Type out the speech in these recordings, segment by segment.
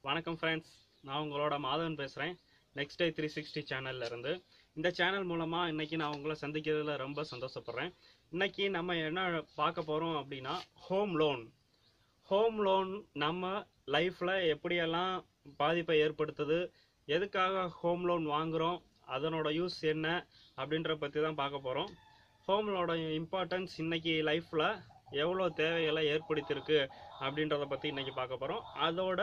வணக்கம் ஃப்ரெண்ட்ஸ் நான் உங்களோட மாதவன் பேசுகிறேன் நெக்ஸ்ட் டே த்ரீ சிக்ஸ்டி சேனல்ல இருந்து இந்த சேனல் மூலமாக இன்னைக்கு நான் உங்களை சந்திக்கிறதுல ரொம்ப சந்தோஷப்படுறேன் இன்னைக்கு நம்ம என்ன பார்க்க போகிறோம் அப்படின்னா ஹோம் லோன் ஹோம் லோன் நம்ம லைஃப்பில் எப்படியெல்லாம் பாதிப்பை ஏற்படுத்துது எதுக்காக ஹோம் லோன் வாங்குகிறோம் அதனோட யூஸ் என்ன அப்படின்ற பற்றி தான் பார்க்க போகிறோம் ஹோம் லோனோட இம்பார்ட்டன்ஸ் இன்னைக்கு லைஃப்பில் எவ்வளோ தேவைகளை ஏற்படுத்தியிருக்கு அப்படின்றத பற்றி இன்னைக்கு பார்க்க போகிறோம் அதோட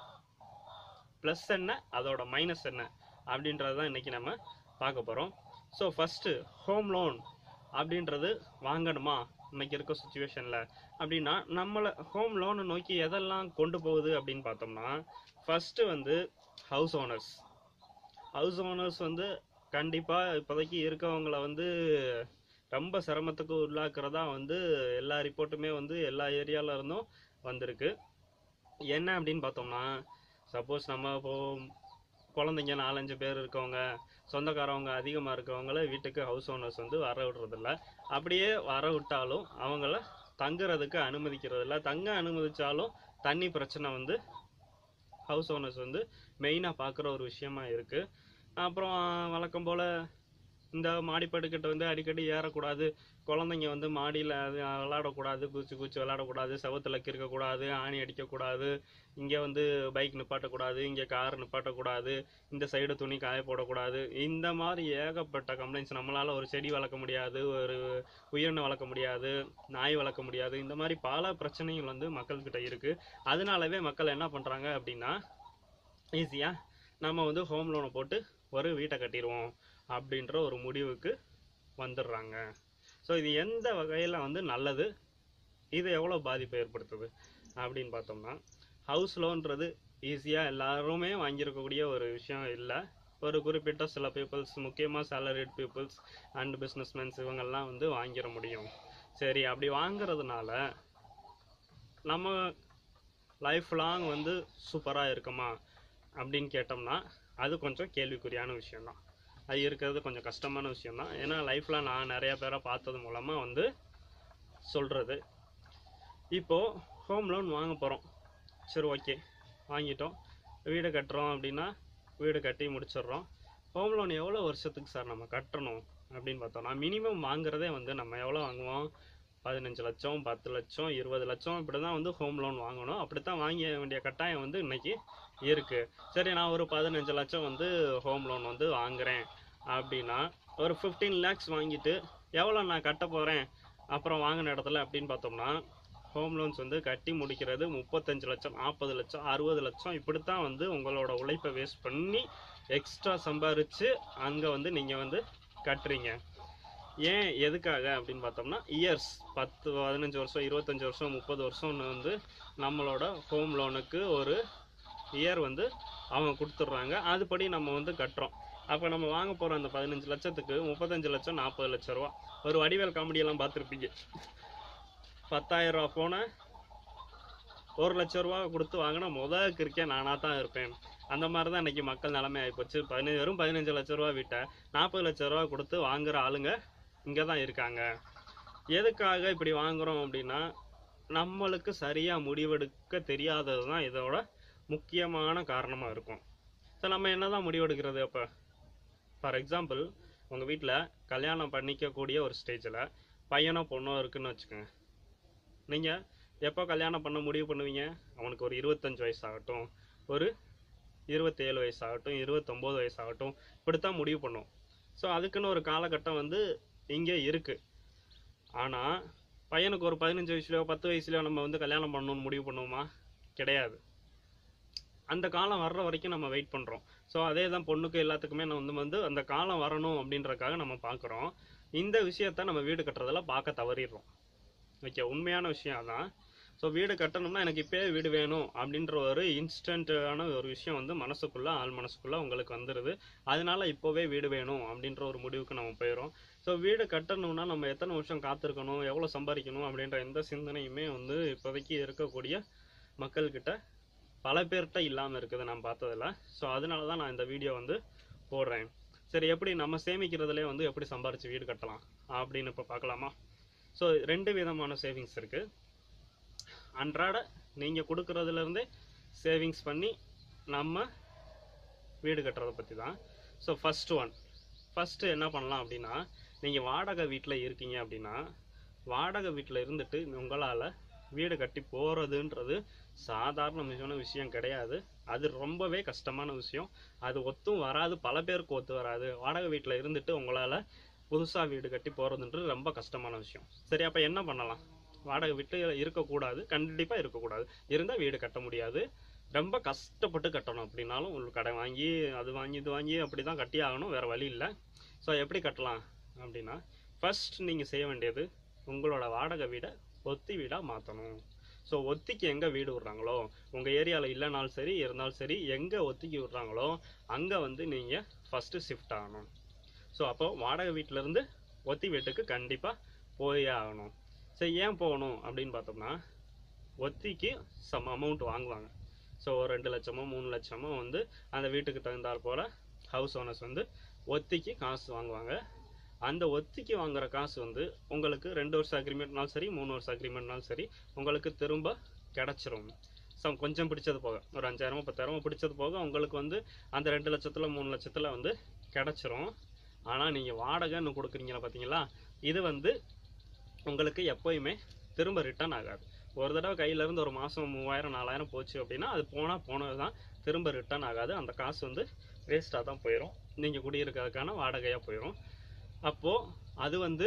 ப்ளஸ் என்ன அதோட மைனஸ் என்ன அப்படின்றது தான் இன்றைக்கி நம்ம பார்க்க போகிறோம் ஸோ ஃபஸ்ட்டு ஹோம் லோன் அப்படின்றது வாங்கணுமா இன்னைக்கு இருக்க சுச்சுவேஷனில் அப்படின்னா நம்மளை ஹோம் லோனை நோக்கி எதெல்லாம் கொண்டு போகுது அப்படின்னு பார்த்தோம்னா ஃபஸ்ட்டு வந்து ஹவுஸ் ஓனர்ஸ் ஹவுஸ் ஓனர்ஸ் வந்து கண்டிப்பாக இப்போதைக்கு இருக்கவங்கள வந்து ரொம்ப சிரமத்துக்கு உள்ளாக்குறதா வந்து எல்லா ரிப்போர்ட்டுமே வந்து எல்லா ஏரியாவில் இருந்தும் வந்திருக்கு என்ன அப்படின்னு பார்த்தோம்னா சப்போஸ் நம்ம இப்போ குழந்தைங்க நாலஞ்சு பேர் இருக்கவங்க சொந்தக்காரவங்க அதிகமாக இருக்கவங்கள வீட்டுக்கு ஹவுஸ் ஓனர்ஸ் வந்து வர விடுறதில்ல அப்படியே வர விட்டாலும் அவங்கள தங்குறதுக்கு அனுமதிக்கிறதில்ல தங்க அனுமதிச்சாலும் தண்ணி பிரச்சனை வந்து ஹவுஸ் ஓனர்ஸ் வந்து மெயினாக பார்க்குற ஒரு விஷயமா இருக்குது அப்புறம் வழக்கம் போல் இந்த மாடிப்படுக்கிட்ட வந்து அடிக்கடி ஏறக்கூடாது குழந்தைங்க வந்து மாடியில் அது விளாடக்கூடாது குச்சி குச்சி விளாடக்கூடாது செவத்துல இருக்கக்கூடாது ஆணி அடிக்கக்கூடாது இங்கே வந்து பைக் நிப்பாட்டக்கூடாது இங்கே கார் நிப்பாட்டக்கூடாது இந்த சைடு துணி காய போடக்கூடாது இந்த மாதிரி ஏகப்பட்ட கம்ப்ளைண்ட்ஸ் நம்மளால் ஒரு செடி வளர்க்க முடியாது ஒரு உயிரினை வளர்க்க முடியாது நாய் வளர்க்க முடியாது இந்த மாதிரி பல பிரச்சனைகள் வந்து மக்கள்கிட்ட இருக்குது அதனாலவே மக்கள் என்ன பண்ணுறாங்க அப்படின்னா ஈஸியாக நம்ம வந்து ஹோம் லோனை போட்டு ஒரு வீட்டை கட்டிடுவோம் அப்படின்ற ஒரு முடிவுக்கு வந்துடுறாங்க ஸோ இது எந்த வகையில் வந்து நல்லது இது எவ்வளோ பாதிப்பை ஏற்படுத்துது அப்படின்னு பார்த்தோம்னா ஹவுஸ் லோன்றது ஈஸியாக எல்லாருமே வாங்கியிருக்கக்கூடிய ஒரு விஷயம் இல்லை ஒரு குறிப்பிட்ட சில பீப்புள்ஸ் முக்கியமாக சேலரிட் பீப்புள்ஸ் அண்ட் பிஸ்னஸ்மேன்ஸ் இவங்கெல்லாம் வந்து வாங்கிட முடியும் சரி அப்படி வாங்குறதுனால நம்ம லைஃப் லாங் வந்து சூப்பராக இருக்குமா அப்படின்னு கேட்டோம்னா அது கொஞ்சம் கேள்விக்குறியான விஷயம்தான் அது இருக்கிறது கொஞ்சம் கஷ்டமான விஷயம்தான் ஏன்னா லைஃப்பில் நான் நிறைய பேரை பார்த்தது மூலமாக வந்து சொல்கிறது இப்போது ஹோம் லோன் வாங்க போகிறோம் சரி ஓகே வாங்கிட்டோம் வீடு கட்டுறோம் அப்படின்னா வீடு கட்டி முடிச்சிடுறோம் ஹோம் லோன் எவ்வளோ வருஷத்துக்கு சார் நம்ம கட்டணும் அப்படின்னு பார்த்தோம்னா மினிமம் வாங்குறதே வந்து நம்ம எவ்வளோ வாங்குவோம் பதினஞ்சு லட்சம் பத்து லட்சம் இருபது லட்சம் இப்படி தான் வந்து ஹோம் லோன் வாங்கணும் அப்படித்தான் வாங்க வேண்டிய கட்டாயம் வந்து இன்னைக்கு இருக்கு சரி நான் ஒரு பதினஞ்சு லட்சம் வந்து ஹோம் லோன் வந்து வாங்குறேன் அப்படின்னா ஒரு ஃபிஃப்டீன் லேக்ஸ் வாங்கிட்டு எவ்வளோ நான் கட்ட போகிறேன் அப்புறம் வாங்கின இடத்துல அப்படின்னு பார்த்தோம்னா ஹோம் லோன்ஸ் வந்து கட்டி முடிக்கிறது முப்பத்தஞ்சு லட்சம் நாற்பது லட்சம் அறுபது லட்சம் இப்படித்தான் வந்து உங்களோட உழைப்பை வேஸ்ட் பண்ணி எக்ஸ்ட்ரா சம்பாரித்து அங்கே வந்து நீங்கள் வந்து கட்டுறீங்க ஏன் எதுக்காக அப்படின்னு பார்த்தோம்னா இயர்ஸ் பத்து பதினஞ்சு வருஷம் இருபத்தஞ்சி வருஷம் முப்பது வருஷம்னு வந்து நம்மளோட ஹோம் லோனுக்கு ஒரு இயர் வந்து அவங்க கொடுத்துட்றாங்க அதுபடி நம்ம வந்து கட்டுறோம் அப்போ நம்ம வாங்க போகிற அந்த பதினஞ்சு லட்சத்துக்கு முப்பத்தஞ்சு லட்சம் நாற்பது லட்ச ரூபா ஒரு வடிவேல் காமெடியெல்லாம் பார்த்துருப்பீங்க பத்தாயிரம் ரூபா ஃபோனை ஒரு லட்ச ரூபா கொடுத்து வாங்கினா முதல் கிரிக்கே நானாக தான் இருப்பேன் அந்த மாதிரி தான் இன்றைக்கி மக்கள் நிலைமை ஆகிப்போச்சு பதினஞ்சு வெறும் பதினஞ்சு லட்ச ரூபா வீட்டை நாற்பது லட்ச ரூபா கொடுத்து வாங்குற ஆளுங்க இங்கே தான் இருக்காங்க எதுக்காக இப்படி வாங்குறோம் அப்படின்னா நம்மளுக்கு சரியாக முடிவெடுக்க தெரியாதது தான் இதோட முக்கியமான காரணமாக இருக்கும் ஸோ நம்ம என்ன தான் முடிவெடுக்கிறது அப்போ ஃபார் எக்ஸாம்பிள் உங்கள் வீட்டில் கல்யாணம் பண்ணிக்கக்கூடிய ஒரு ஸ்டேஜில் பையனோ பொண்ணோ இருக்குன்னு வச்சுக்கோங்க நீங்கள் எப்போ கல்யாணம் பண்ண முடிவு பண்ணுவீங்க அவனுக்கு ஒரு இருபத்தஞ்சு வயசு ஆகட்டும் ஒரு இருபத்தேழு வயசு ஆகட்டும் இருபத்தொம்போது வயசு ஆகட்டும் இப்படித்தான் முடிவு பண்ணும் ஸோ அதுக்குன்னு ஒரு காலகட்டம் வந்து இங்கே இருக்குது ஆனால் பையனுக்கு ஒரு பதினஞ்சு வயசுலையோ பத்து வயசுலையோ நம்ம வந்து கல்யாணம் பண்ணணும்னு முடிவு பண்ணுவோமா கிடையாது அந்த காலம் வர்ற வரைக்கும் நம்ம வெயிட் பண்ணுறோம் ஸோ அதே தான் பொண்ணுக்கு எல்லாத்துக்குமே நம்ம வந்து வந்து அந்த காலம் வரணும் அப்படின்றக்காக நம்ம பார்க்குறோம் இந்த விஷயத்த நம்ம வீடு கட்டுறதுல பார்க்க தவறிடுறோம் ஓகே உண்மையான விஷயம் அதான் ஸோ வீடு கட்டணும்னா எனக்கு இப்போயே வீடு வேணும் அப்படின்ற ஒரு இன்ஸ்டண்ட்டான ஒரு விஷயம் வந்து மனசுக்குள்ளே ஆள் மனசுக்குள்ளே உங்களுக்கு வந்துடுது அதனால இப்போவே வீடு வேணும் அப்படின்ற ஒரு முடிவுக்கு நம்ம போயிடும் ஸோ வீடு கட்டணும்னா நம்ம எத்தனை வருஷம் காத்திருக்கணும் எவ்வளோ சம்பாதிக்கணும் அப்படின்ற எந்த சிந்தனையுமே வந்து இப்போதைக்கு இருக்கக்கூடிய மக்கள்கிட்ட பல பேர்கிட்ட இல்லாமல் இருக்குது நான் பார்த்ததில்ல ஸோ அதனால தான் நான் இந்த வீடியோ வந்து போடுறேன் சரி எப்படி நம்ம சேமிக்கிறதுலே வந்து எப்படி சம்பாரித்து வீடு கட்டலாம் அப்படின்னு இப்போ பார்க்கலாமா ஸோ ரெண்டு விதமான சேவிங்ஸ் இருக்குது அன்றாட நீங்கள் கொடுக்குறதுலேருந்தே சேவிங்ஸ் பண்ணி நம்ம வீடு கட்டுறதை பற்றி தான் ஸோ ஃபர்ஸ்ட் ஒன் ஃபஸ்ட்டு என்ன பண்ணலாம் அப்படின்னா நீங்கள் வாடகை வீட்டில் இருக்கீங்க அப்படின்னா வாடகை வீட்டில் இருந்துட்டு உங்களால் வீடு கட்டி போகிறதுன்றது சாதாரண மிகமான விஷயம் கிடையாது அது ரொம்பவே கஷ்டமான விஷயம் அது ஒத்தும் வராது பல பேருக்கு ஒத்து வராது வாடகை வீட்டில் இருந்துட்டு உங்களால் புதுசாக வீடு கட்டி போகிறதுன்றது ரொம்ப கஷ்டமான விஷயம் சரி அப்போ என்ன பண்ணலாம் வாடகை வீட்டில் இருக்கக்கூடாது கண்டிப்பாக இருக்கக்கூடாது இருந்தால் வீடு கட்ட முடியாது ரொம்ப கஷ்டப்பட்டு கட்டணும் அப்படின்னாலும் உங்களுக்கு கடை வாங்கி அது வாங்கி இது வாங்கி அப்படி தான் கட்டி ஆகணும் வேறு வழி இல்லை ஸோ எப்படி கட்டலாம் அப்படின்னா ஃபர்ஸ்ட் நீங்கள் செய்ய வேண்டியது உங்களோட வாடகை வீடை ஒத்தி வீடாக மாற்றணும் ஸோ ஒத்திக்கு எங்கே வீடு விடுறாங்களோ உங்கள் ஏரியாவில் இல்லைனாலும் சரி இருந்தாலும் சரி எங்கே ஒத்திக்கு விடுறாங்களோ அங்கே வந்து நீங்கள் ஃபஸ்ட்டு ஷிஃப்ட் ஆகணும் ஸோ அப்போ வாடகை வீட்டிலேருந்து ஒத்தி வீட்டுக்கு கண்டிப்பாக போயே ஆகணும் சரி ஏன் போகணும் அப்படின்னு பார்த்தோம்னா ஒத்திக்கு சம் அமௌண்ட் வாங்குவாங்க ஸோ ஒரு ரெண்டு லட்சமோ மூணு லட்சமோ வந்து அந்த வீட்டுக்கு தகுந்தாற் போல் ஹவுஸ் ஓனர்ஸ் வந்து ஒத்திக்கு காசு வாங்குவாங்க அந்த ஒத்திக்கு வாங்குற காசு வந்து உங்களுக்கு ரெண்டு வருஷம் அக்ரிமெண்ட்னாலும் சரி மூணு வருஷம் அக்ரிமெண்ட்னாலும் சரி உங்களுக்கு திரும்ப கிடச்சிரும் ஸோ கொஞ்சம் பிடிச்சது போக ஒரு அஞ்சாயிரமோ பத்தாயிரமோ பிடிச்சது போக உங்களுக்கு வந்து அந்த ரெண்டு லட்சத்தில் மூணு லட்சத்தில் வந்து கிடச்சிரும் ஆனால் நீங்கள் வாடகைன்னு கொடுக்குறீங்களா பார்த்தீங்களா இது வந்து உங்களுக்கு எப்போயுமே திரும்ப ரிட்டர்ன் ஆகாது ஒரு தடவை கையிலேருந்து ஒரு மாதம் மூவாயிரம் நாலாயிரம் போச்சு அப்படின்னா அது போனால் போனது தான் திரும்ப ரிட்டர்ன் ஆகாது அந்த காசு வந்து வேஸ்ட்டாக தான் போயிடும் நீங்கள் குடியிருக்கிறதுக்கான வாடகையாக போயிடும் அப்போது அது வந்து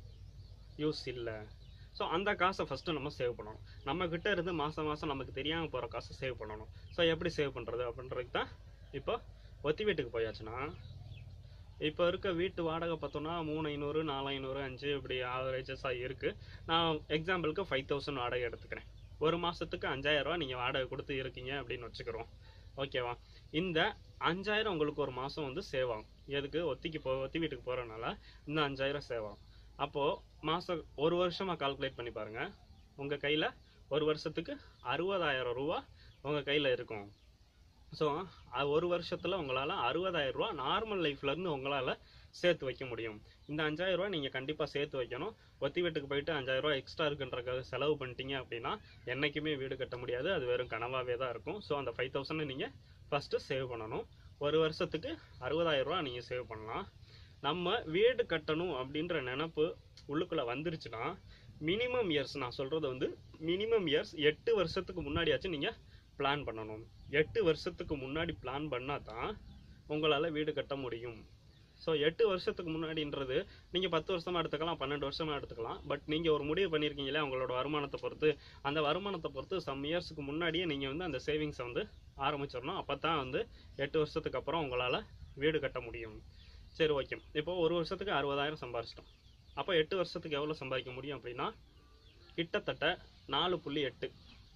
யூஸ் இல்லை ஸோ அந்த காசை ஃபஸ்ட்டு நம்ம சேவ் பண்ணணும் நம்ம கிட்ட இருந்து மாதம் மாதம் நமக்கு தெரியாமல் போகிற காசை சேவ் பண்ணணும் ஸோ எப்படி சேவ் பண்ணுறது அப்படின்றதுக்கு தான் இப்போ ஒத்தி வீட்டுக்கு போயாச்சுன்னா இப்போ இருக்க வீட்டு வாடகை பார்த்தோம்னா மூணு ஐநூறு நாலு ஐநூறு அஞ்சு இப்படி ஆவரேஜஸாக இருக்குது நான் எக்ஸாம்பிளுக்கு ஃபைவ் தௌசண்ட் வாடகை எடுத்துக்கிறேன் ஒரு மாதத்துக்கு அஞ்சாயிரரூவா நீங்கள் வாடகை கொடுத்து இருக்கீங்க அப்படின்னு வச்சுக்கிறோம் ஓகேவா இந்த அஞ்சாயிரம் உங்களுக்கு ஒரு மாதம் வந்து சேவ் ஆகும் எதுக்கு ஒத்திக்கு போ ஒத்தி வீட்டுக்கு போகிறனால இந்த அஞ்சாயிரம் சேவ் ஆகும் அப்போது மாதம் ஒரு வருஷமாக கால்குலேட் பண்ணி பாருங்கள் உங்கள் கையில் ஒரு வருஷத்துக்கு அறுபதாயிரம் ரூபா உங்கள் கையில் இருக்கும் ஸோ ஒரு வருஷத்தில் உங்களால் அறுபதாயிரம் ரூபா நார்மல் லைஃப்லேருந்து உங்களால் சேர்த்து வைக்க முடியும் இந்த அஞ்சாயிரம் ரூபா நீங்கள் கண்டிப்பாக சேர்த்து வைக்கணும் ஒத்தி வீட்டுக்கு போயிட்டு அஞ்சாயிரம் ரூபா எக்ஸ்ட்ரா இருக்குன்றக்காக செலவு பண்ணிட்டீங்க அப்படின்னா என்றைக்குமே வீடு கட்ட முடியாது அது வெறும் கனவாகவே தான் இருக்கும் ஸோ அந்த ஃபைவ் தௌசண்ட் நீங்கள் ஃபஸ்ட்டு சேவ் பண்ணணும் ஒரு வருஷத்துக்கு அறுபதாயிரம் ரூபா நீங்கள் சேவ் பண்ணலாம் நம்ம வீடு கட்டணும் அப்படின்ற நினப்பு உள்ளுக்குள்ளே வந்துருச்சுன்னா மினிமம் இயர்ஸ் நான் சொல்கிறது வந்து மினிமம் இயர்ஸ் எட்டு வருஷத்துக்கு முன்னாடியாச்சும் நீங்கள் பிளான் பண்ணணும் எட்டு வருஷத்துக்கு முன்னாடி பிளான் பண்ணால் தான் உங்களால் வீடு கட்ட முடியும் ஸோ எட்டு வருஷத்துக்கு முன்னாடின்றது நீங்கள் பத்து வருஷமாக எடுத்துக்கலாம் பன்னெண்டு வருஷமாக எடுத்துக்கலாம் பட் நீங்கள் ஒரு முடிவு பண்ணியிருக்கீங்களே உங்களோட வருமானத்தை பொறுத்து அந்த வருமானத்தை பொறுத்து சம் இயர்ஸுக்கு முன்னாடியே நீங்கள் வந்து அந்த சேவிங்ஸை வந்து ஆரம்பிச்சிடணும் அப்போ தான் வந்து எட்டு வருஷத்துக்கு அப்புறம் உங்களால் வீடு கட்ட முடியும் சரி ஓகே இப்போ ஒரு வருஷத்துக்கு அறுபதாயிரம் சம்பாரிச்சிட்டோம் அப்போ எட்டு வருஷத்துக்கு எவ்வளோ சம்பாதிக்க முடியும் அப்படின்னா கிட்டத்தட்ட நாலு புள்ளி எட்டு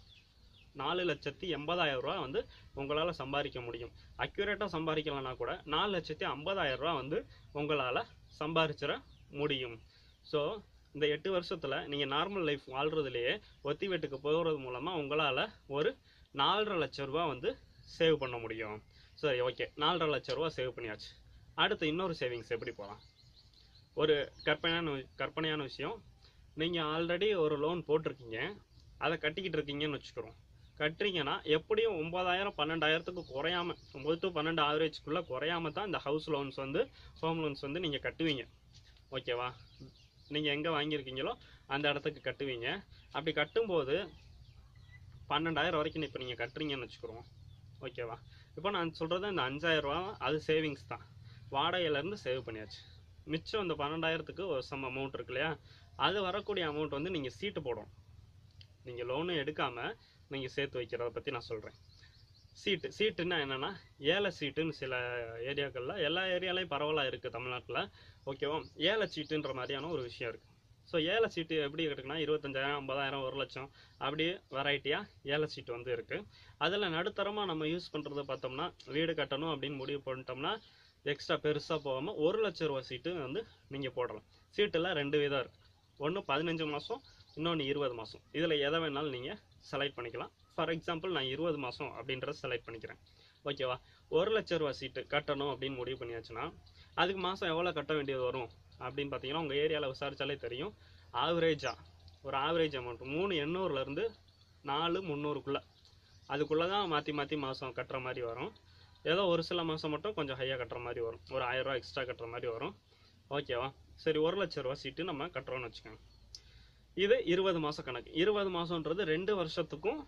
நாலு லட்சத்தி எண்பதாயிரம் ரூபா வந்து உங்களால் சம்பாதிக்க முடியும் அக்யூரேட்டாக சம்பாதிக்கலனா கூட நாலு லட்சத்தி ஐம்பதாயிரம் ரூபா வந்து உங்களால் சம்பாதிச்சிட முடியும் ஸோ இந்த எட்டு வருஷத்தில் நீங்கள் நார்மல் லைஃப் வாழ்கிறதுலையே ஒத்தி வீட்டுக்கு போகிறது மூலமாக உங்களால் ஒரு நாலரை லட்ச ரூபா வந்து சேவ் பண்ண முடியும் சரி ஓகே நாலரை லட்ச ரூபா சேவ் பண்ணியாச்சு அடுத்து இன்னொரு சேவிங்ஸ் எப்படி போகலாம் ஒரு கற்பனையான வி- கற்பனையான விஷயம் நீங்கள் ஆல்ரெடி ஒரு லோன் போட்டிருக்கீங்க அதை கட்டிக்கிட்டு இருக்கீங்கன்னு வச்சுக்கிறோம் கட்டுறீங்கன்னா எப்படியும் ஒம்பதாயிரம் பன்னெண்டாயிரத்துக்கு குறையாம ஒம்பது டு பன்னெண்டு ஆவரேஜ்க்குள்ளே குறையாம தான் இந்த ஹவுஸ் லோன்ஸ் வந்து ஹோம் லோன்ஸ் வந்து நீங்கள் கட்டுவீங்க ஓகேவா நீங்கள் எங்கே வாங்கியிருக்கீங்களோ அந்த இடத்துக்கு கட்டுவீங்க அப்படி கட்டும்போது பன்னெண்டாயிரம் வரைக்கும் இப்போ நீங்கள் கட்டுறீங்கன்னு வச்சுக்கிறோம் ஓகேவா இப்போ நான் சொல்கிறது இந்த அஞ்சாயிரம் ரூபா அது சேவிங்ஸ் தான் வாடகையிலேருந்து சேவ் பண்ணியாச்சு மிச்சம் இந்த பன்னெண்டாயிரத்துக்கு ஒரு சம் அமௌண்ட் இருக்கு இல்லையா அது வரக்கூடிய அமௌண்ட் வந்து நீங்கள் சீட்டு போடணும் நீங்கள் லோனு எடுக்காமல் நீங்கள் சேர்த்து வைக்கிறத பற்றி நான் சொல்கிறேன் சீட்டு சீட்டுன்னா என்னென்னா ஏழை சீட்டுன்னு சில ஏரியாக்களில் எல்லா ஏரியாலையும் பரவலாக இருக்குது தமிழ்நாட்டில் ஓகேவா ஏழை சீட்டுன்ற மாதிரியான ஒரு விஷயம் இருக்குது ஸோ ஏழை சீட்டு எப்படி இருக்குன்னா இருபத்தஞ்சாயிரம் ஐம்பதாயிரம் ஒரு லட்சம் அப்படியே வெரைட்டியாக ஏழை சீட்டு வந்து இருக்குது அதில் நடுத்தரமாக நம்ம யூஸ் பண்ணுறது பார்த்தோம்னா வீடு கட்டணும் அப்படின்னு முடிவு பண்ணிட்டோம்னா எக்ஸ்ட்ரா பெருசாக போகாமல் ஒரு லட்ச ரூபா சீட்டு வந்து நீங்கள் போடலாம் சீட்டில் ரெண்டு விதம் இருக்குது ஒன்று பதினஞ்சு மாதம் இன்னொன்று இருபது மாதம் இதில் எதை வேணாலும் நீங்கள் செலக்ட் பண்ணிக்கலாம் ஃபார் எக்ஸாம்பிள் நான் இருபது மாதம் அப்படின்றத செலக்ட் பண்ணிக்கிறேன் ஓகேவா ஒரு லட்ச ரூபா சீட்டு கட்டணும் அப்படின்னு முடிவு பண்ணியாச்சுன்னா அதுக்கு மாதம் எவ்வளோ கட்ட வேண்டியது வரும் அப்படின்னு பார்த்தீங்கன்னா உங்கள் ஏரியாவில் விசாரிச்சாலே தெரியும் ஆவரேஜாக ஒரு ஆவரேஜ் அமௌண்ட் மூணு எண்ணூறுலேருந்து நாலு முந்நூறுக்குள்ளே அதுக்குள்ளே தான் மாற்றி மாற்றி மாதம் கட்டுற மாதிரி வரும் ஏதோ ஒரு சில மாதம் மட்டும் கொஞ்சம் ஹையாக கட்டுற மாதிரி வரும் ஒரு ஆயிரரூவா எக்ஸ்ட்ரா கட்டுற மாதிரி வரும் ஓகேவா சரி ஒரு லட்ச ரூபா சீட்டு நம்ம கட்டுறோம்னு வச்சுக்கோங்க இது இருபது மாதம் கணக்கு இருபது மாதம்ன்றது ரெண்டு வருஷத்துக்கும்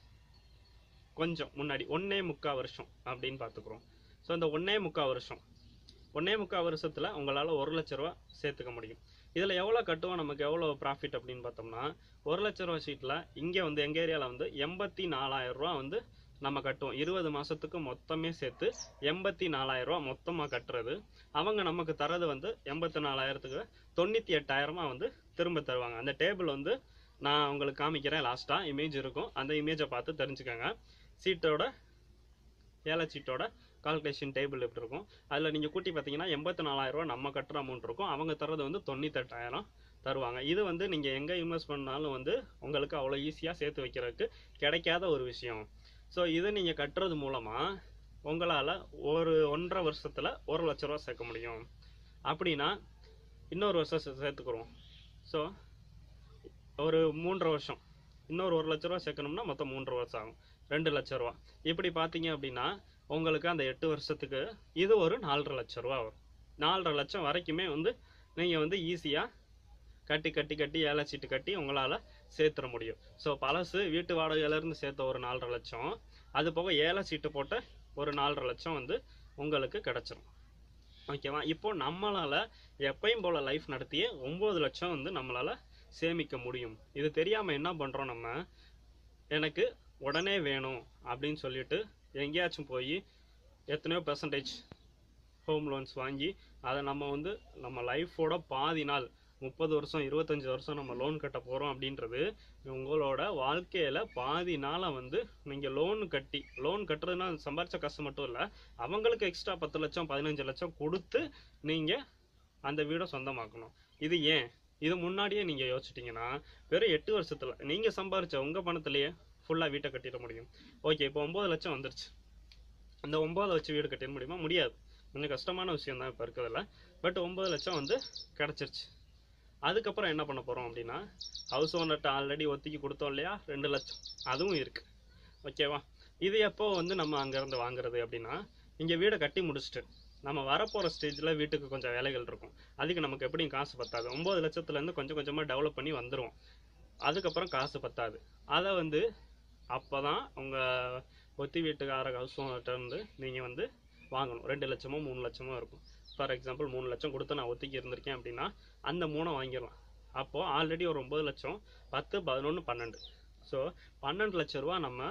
கொஞ்சம் முன்னாடி ஒன்னே முக்கால் வருஷம் அப்படின்னு பார்த்துக்குறோம் ஸோ இந்த ஒன்னே முக்கால் வருஷம் ஒன்னே முக்கால் வருஷத்தில் உங்களால் ஒரு லட்ச ரூபா சேர்த்துக்க முடியும் இதில் எவ்வளோ கட்டுவோம் நமக்கு எவ்வளோ ப்ராஃபிட் அப்படின்னு பார்த்தோம்னா ஒரு லட்ச ரூபா சீட்டில் இங்கே வந்து எங்கள் ஏரியாவில் வந்து எண்பத்தி நாலாயிரம் ரூபா வந்து நம்ம கட்டுவோம் இருபது மாதத்துக்கு மொத்தமே சேர்த்து எண்பத்தி நாலாயிரம் ரூபா மொத்தமாக கட்டுறது அவங்க நமக்கு தரது வந்து எண்பத்தி நாலாயிரத்துக்கு தொண்ணூற்றி எட்டாயிரமா வந்து திரும்ப தருவாங்க அந்த டேபிள் வந்து நான் உங்களுக்கு காமிக்கிறேன் லாஸ்ட்டாக இமேஜ் இருக்கும் அந்த இமேஜை பார்த்து தெரிஞ்சுக்கோங்க சீட்டோட ஏழை சீட்டோட கால்குலேஷன் டேபிள் எப்படி இருக்கும் அதில் நீங்கள் கூட்டி பார்த்தீங்கன்னா எண்பத்தி நாலாயிரரூவா நம்ம கட்டுற அமௌண்ட் இருக்கும் அவங்க தர்றது வந்து தொண்ணூத்தெட்டாயிரம் தருவாங்க இது வந்து நீங்கள் எங்கே இன்வெஸ்ட் பண்ணாலும் வந்து உங்களுக்கு அவ்வளோ ஈஸியாக சேர்த்து வைக்கிறதுக்கு கிடைக்காத ஒரு விஷயம் ஸோ இதை நீங்கள் கட்டுறது மூலமாக உங்களால் ஒரு ஒன்றரை வருஷத்தில் ஒரு லட்ச ரூபா சேர்க்க முடியும் அப்படின்னா இன்னொரு வருஷம் சே- சேர்த்துக்குறோம் ஸோ ஒரு மூன்றரை வருஷம் இன்னொரு ஒரு லட்ச ரூபா சேர்க்கணும்னா மொத்தம் மூன்றரை வருஷம் ஆகும் ரெண்டு லட்ச ரூபா இப்படி பார்த்தீங்க அப்படின்னா உங்களுக்கு அந்த எட்டு வருஷத்துக்கு இது ஒரு நாலரை லட்ச ரூபா வரும் நாலரை லட்சம் வரைக்குமே வந்து நீங்கள் வந்து ஈஸியாக கட்டி கட்டி கட்டி ஏழை சீட்டு கட்டி உங்களால் சேர்த்துற முடியும் ஸோ பழசு வீட்டு வாடகையிலேருந்து சேர்த்த ஒரு நாலரை லட்சம் அது போக ஏழை சீட்டு போட்ட ஒரு நாலரை லட்சம் வந்து உங்களுக்கு கிடச்சிரும் ஓகேவா இப்போ நம்மளால் எப்பயும் போல் லைஃப் நடத்தியே ஒம்பது லட்சம் வந்து நம்மளால் சேமிக்க முடியும் இது தெரியாமல் என்ன பண்ணுறோம் நம்ம எனக்கு உடனே வேணும் அப்படின்னு சொல்லிட்டு எங்கேயாச்சும் போய் எத்தனையோ பெர்சன்டேஜ் ஹோம் லோன்ஸ் வாங்கி அதை நம்ம வந்து நம்ம லைஃபோட பாதி நாள் முப்பது வருஷம் இருபத்தஞ்சி வருஷம் நம்ம லோன் கட்ட போகிறோம் அப்படின்றது உங்களோட வாழ்க்கையில் பாதி நாளை வந்து நீங்கள் லோன் கட்டி லோன் கட்டுறதுன்னா சம்பாரிச்ச காசு மட்டும் இல்லை அவங்களுக்கு எக்ஸ்ட்ரா பத்து லட்சம் பதினஞ்சு லட்சம் கொடுத்து நீங்கள் அந்த வீடை சொந்தமாக்கணும் இது ஏன் இது முன்னாடியே நீங்கள் யோசிச்சிட்டிங்கன்னா வெறும் எட்டு வருஷத்தில் நீங்கள் சம்பாரிச்ச உங்கள் பணத்திலேயே ஃபுல்லாக வீட்டை கட்டிட முடியும் ஓகே இப்போ ஒம்பது லட்சம் வந்துருச்சு அந்த ஒம்பது வச்சு வீடு கட்டிட முடியுமா முடியாது கொஞ்சம் கஷ்டமான விஷயம் தான் இப்போ இருக்கிறதுல பட் ஒம்பது லட்சம் வந்து கிடச்சிருச்சு அதுக்கப்புறம் என்ன பண்ண போகிறோம் அப்படின்னா ஹவுஸ் ஓனர்கிட்ட ஆல்ரெடி ஒத்திக்கி கொடுத்தோம் இல்லையா ரெண்டு லட்சம் அதுவும் இருக்குது ஓகேவா இது எப்போ வந்து நம்ம அங்கேருந்து வாங்குறது அப்படின்னா இங்கே வீடை கட்டி முடிச்சுட்டு நம்ம வரப்போகிற ஸ்டேஜில் வீட்டுக்கு கொஞ்சம் வேலைகள் இருக்கும் அதுக்கு நமக்கு எப்படியும் காசு பத்தாது ஒம்பது லட்சத்துலேருந்து கொஞ்சம் கொஞ்சமாக டெவலப் பண்ணி வந்துருவோம் அதுக்கப்புறம் காசு பத்தாது அதை வந்து அப்போ தான் உங்கள் ஒத்தி வீட்டுக்கார ஹவுஸ் ஓனர்கிட்ட இருந்து நீங்கள் வந்து வாங்கணும் ரெண்டு லட்சமோ மூணு லட்சமோ இருக்கும் ஃபார் எக்ஸாம்பிள் மூணு லட்சம் கொடுத்து நான் ஒத்திக்கி இருந்திருக்கேன் அப்படின்னா அந்த மூணை வாங்கிடலாம் அப்போது ஆல்ரெடி ஒரு ஒம்பது லட்சம் பத்து பதினொன்று பன்னெண்டு ஸோ பன்னெண்டு லட்ச ரூபா நம்ம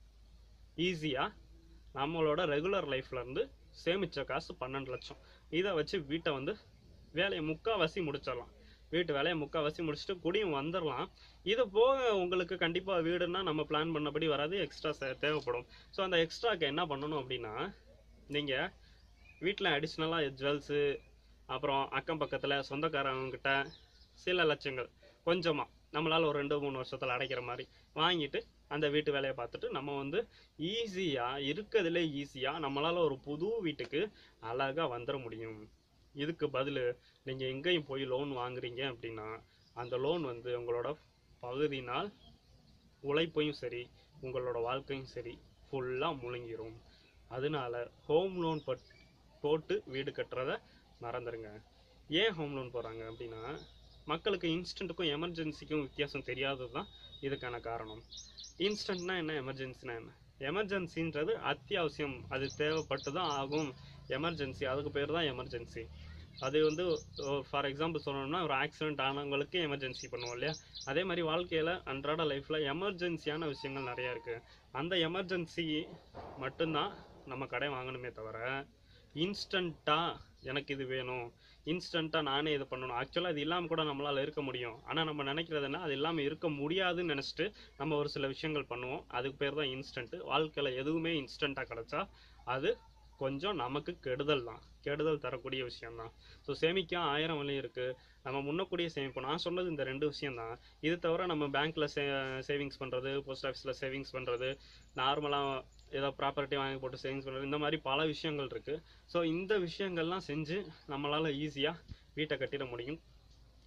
ஈஸியாக நம்மளோட ரெகுலர் லைஃப்லேருந்து சேமித்த காசு பன்னெண்டு லட்சம் இதை வச்சு வீட்டை வந்து வேலையை முக்கால்வாசி முடிச்சிடலாம் வீட்டு வேலையை முக்கால்வாசி முடிச்சுட்டு குடியும் வந்துடலாம் இது போக உங்களுக்கு கண்டிப்பாக வீடுன்னா நம்ம பிளான் பண்ணபடி வராது எக்ஸ்ட்ரா தேவைப்படும் ஸோ அந்த எக்ஸ்ட்ராக்கு என்ன பண்ணணும் அப்படின்னா நீங்கள் வீட்டில் அடிஷ்னலாக ஜுவல்ஸு அப்புறம் அக்கம் பக்கத்தில் சொந்தக்காரவங்ககிட்ட சில லட்சங்கள் கொஞ்சமாக நம்மளால் ஒரு ரெண்டு மூணு வருஷத்தில் அடைக்கிற மாதிரி வாங்கிட்டு அந்த வீட்டு வேலையை பார்த்துட்டு நம்ம வந்து ஈஸியாக இருக்கிறதுலே ஈஸியாக நம்மளால் ஒரு புது வீட்டுக்கு அழகாக வந்துட முடியும் இதுக்கு பதில் நீங்கள் எங்கேயும் போய் லோன் வாங்குறீங்க அப்படின்னா அந்த லோன் வந்து உங்களோட பகுதி நாள் உழைப்பையும் சரி உங்களோட வாழ்க்கையும் சரி ஃபுல்லாக முழுங்கிரும் அதனால ஹோம் லோன் பட் போட்டு வீடு கட்டுறத மறந்துடுங்க ஏன் ஹோம் லோன் போகிறாங்க அப்படின்னா மக்களுக்கு இன்ஸ்டண்ட்டுக்கும் எமர்ஜென்சிக்கும் வித்தியாசம் தெரியாதது தான் இதுக்கான காரணம் இன்ஸ்டன்ட்னா என்ன எமர்ஜென்சினா என்ன எமர்ஜென்சின்றது அத்தியாவசியம் அது தேவைப்பட்டு தான் ஆகும் எமர்ஜென்சி அதுக்கு பேர் தான் எமர்ஜென்சி அது வந்து ஃபார் எக்ஸாம்பிள் சொல்லணும்னா ஒரு ஆக்சிடென்ட் ஆனவங்களுக்கு எமர்ஜென்சி பண்ணுவோம் இல்லையா அதே மாதிரி வாழ்க்கையில் அன்றாட லைஃப்பில் எமர்ஜென்சியான விஷயங்கள் நிறையா இருக்குது அந்த எமர்ஜென்சி மட்டும்தான் நம்ம கடை வாங்கணுமே தவிர இன்ஸ்டண்ட்டாக எனக்கு இது வேணும் இன்ஸ்டண்ட்டாக நானே இது பண்ணணும் ஆக்சுவலாக இது இல்லாமல் கூட நம்மளால் இருக்க முடியும் ஆனால் நம்ம நினைக்கிறது என்ன அது இல்லாமல் இருக்க முடியாதுன்னு நினச்சிட்டு நம்ம ஒரு சில விஷயங்கள் பண்ணுவோம் அதுக்கு பேர் தான் இன்ஸ்டன்ட்டு வாழ்க்கையில் எதுவுமே இன்ஸ்டண்ட்டாக கிடச்சா அது கொஞ்சம் நமக்கு கெடுதல் தான் கெடுதல் தரக்கூடிய விஷயம்தான் ஸோ சேமிக்க ஆயிரம் வழி இருக்குது நம்ம முன்னக்கூடிய சேமிப்பு நான் சொன்னது இந்த ரெண்டு விஷயம்தான் இது தவிர நம்ம பேங்க்கில் சே சேவிங்ஸ் பண்ணுறது போஸ்ட் ஆஃபீஸில் சேவிங்ஸ் பண்ணுறது நார்மலாக ஏதோ ப்ராப்பர்ட்டி வாங்கி போட்டு சேவிங்ஸ் பண்ணுறது இந்த மாதிரி பல விஷயங்கள் இருக்குது ஸோ இந்த விஷயங்கள்லாம் செஞ்சு நம்மளால் ஈஸியாக வீட்டை கட்டிட முடியும்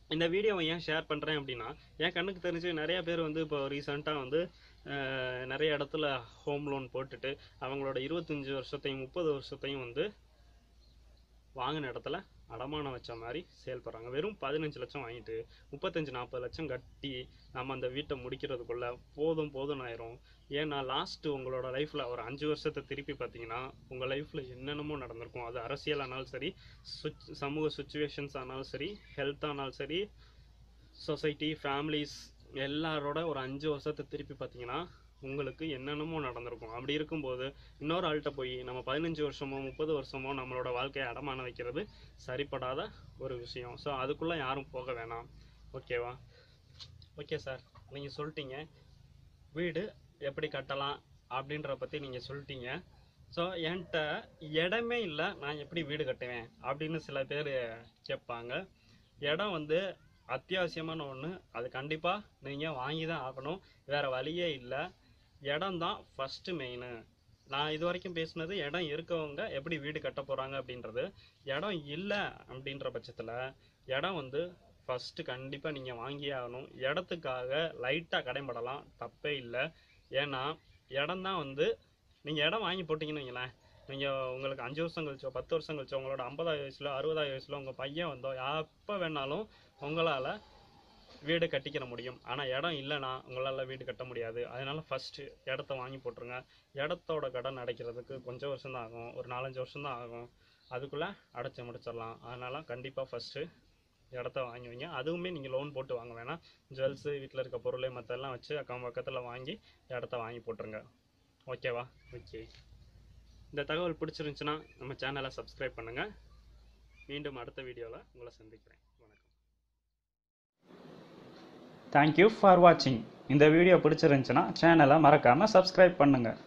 இந்த வீடியோவை ஏன் ஷேர் பண்ணுறேன் அப்படின்னா என் கண்ணுக்கு தெரிஞ்சு நிறைய பேர் வந்து இப்போ ரீசெண்டாக வந்து அஹ், நிறைய இடத்துல ஹோம் லோன் போட்டுட்டு அவங்களோட இருபத்தஞ்சி வருஷத்தையும் முப்பது வருஷத்தையும் வந்து வாங்கின இடத்துல அடமானம் வச்ச மாதிரி சேல் பண்ணுறாங்க வெறும் பதினஞ்சு லட்சம் வாங்கிட்டு முப்பத்தஞ்சு நாற்பது லட்சம் கட்டி நம்ம அந்த வீட்டை முடிக்கிறதுக்குள்ள போதும் போதும் ஆயிரும் ஏன்னா லாஸ்ட்டு உங்களோட லைஃப்பில் ஒரு அஞ்சு வருஷத்தை திருப்பி பார்த்தீங்கன்னா உங்கள் லைஃப்பில் என்னென்னமோ நடந்திருக்கும் அது அரசியல் ஆனாலும் சரி சுச் சமூக சுச்சுவேஷன்ஸ் ஆனாலும் சரி ஹெல்த் ஆனாலும் சரி சொசைட்டி ஃபேமிலிஸ் எல்லாரோட ஒரு அஞ்சு வருஷத்தை திருப்பி பார்த்தீங்கன்னா உங்களுக்கு என்னென்னமோ நடந்திருக்கும் அப்படி இருக்கும்போது இன்னொரு ஆள்கிட்ட போய் நம்ம பதினஞ்சு வருஷமோ முப்பது வருஷமோ நம்மளோட வாழ்க்கையை அடமான வைக்கிறது சரிப்படாத ஒரு விஷயம் ஸோ அதுக்குள்ளே யாரும் போக வேணாம் ஓகேவா ஓகே சார் நீங்கள் சொல்லிட்டீங்க வீடு எப்படி கட்டலாம் அப்படின்ற பற்றி நீங்கள் சொல்லிட்டீங்க ஸோ என்கிட்ட இடமே இல்லை நான் எப்படி வீடு கட்டுவேன் அப்படின்னு சில பேர் கேட்பாங்க இடம் வந்து அத்தியாவசியமான ஒன்று அது கண்டிப்பாக நீங்கள் வாங்கி தான் ஆகணும் வேறு வழியே இல்லை இடம் தான் ஃபஸ்ட்டு மெயினு நான் இது வரைக்கும் பேசுனது இடம் இருக்கவங்க எப்படி வீடு கட்ட போகிறாங்க அப்படின்றது இடம் இல்லை அப்படின்ற பட்சத்தில் இடம் வந்து ஃபஸ்ட்டு கண்டிப்பாக நீங்கள் வாங்கியே ஆகணும் இடத்துக்காக லைட்டாக கடைபடலாம் தப்பே இல்லை ஏன்னா இடம் தான் வந்து நீங்கள் இடம் வாங்கி போட்டிங்கன்னு வைங்களேன் நீங்கள் உங்களுக்கு அஞ்சு வருஷம் கழிச்சோ பத்து வருஷம் கழிச்சோ உங்களோட ஐம்பதாயிரம் வயசுல அறுபதாயிரம் வயசுல உங்கள் பையன் வந்தோ எப்போ வேணாலும் உங்களால் வீடு கட்டிக்கிற முடியும் ஆனால் இடம் இல்லைன்னா உங்களால் வீடு கட்ட முடியாது அதனால ஃபஸ்ட்டு இடத்த வாங்கி போட்டுருங்க இடத்தோட கடன் அடைக்கிறதுக்கு கொஞ்சம் வருஷம் தான் ஆகும் ஒரு நாலஞ்சு வருஷம் தான் ஆகும் அதுக்குள்ளே அடைச்சி முடிச்சிடலாம் அதனால கண்டிப்பாக ஃபஸ்ட்டு இடத்த வாங்கி வைங்க அதுவுமே நீங்கள் லோன் போட்டு வாங்க வேணாம் ஜுவல்ஸு வீட்டில் இருக்க பொருள் மற்றெல்லாம் வச்சு அக்கம் பக்கத்தில் வாங்கி இடத்த வாங்கி போட்டுருங்க ஓகேவா ஓகே இந்த தகவல் பிடிச்சிருந்துச்சுன்னா நம்ம சேனலை சப்ஸ்கிரைப் பண்ணுங்கள் மீண்டும் அடுத்த வீடியோவில் உங்களை சந்திக்கிறேன் வணக்கம் தேங்க்யூ ஃபார் வாட்சிங் இந்த வீடியோ பிடிச்சிருந்துச்சுன்னா சேனலை மறக்காமல் சப்ஸ்கிரைப் பண்ணுங்கள்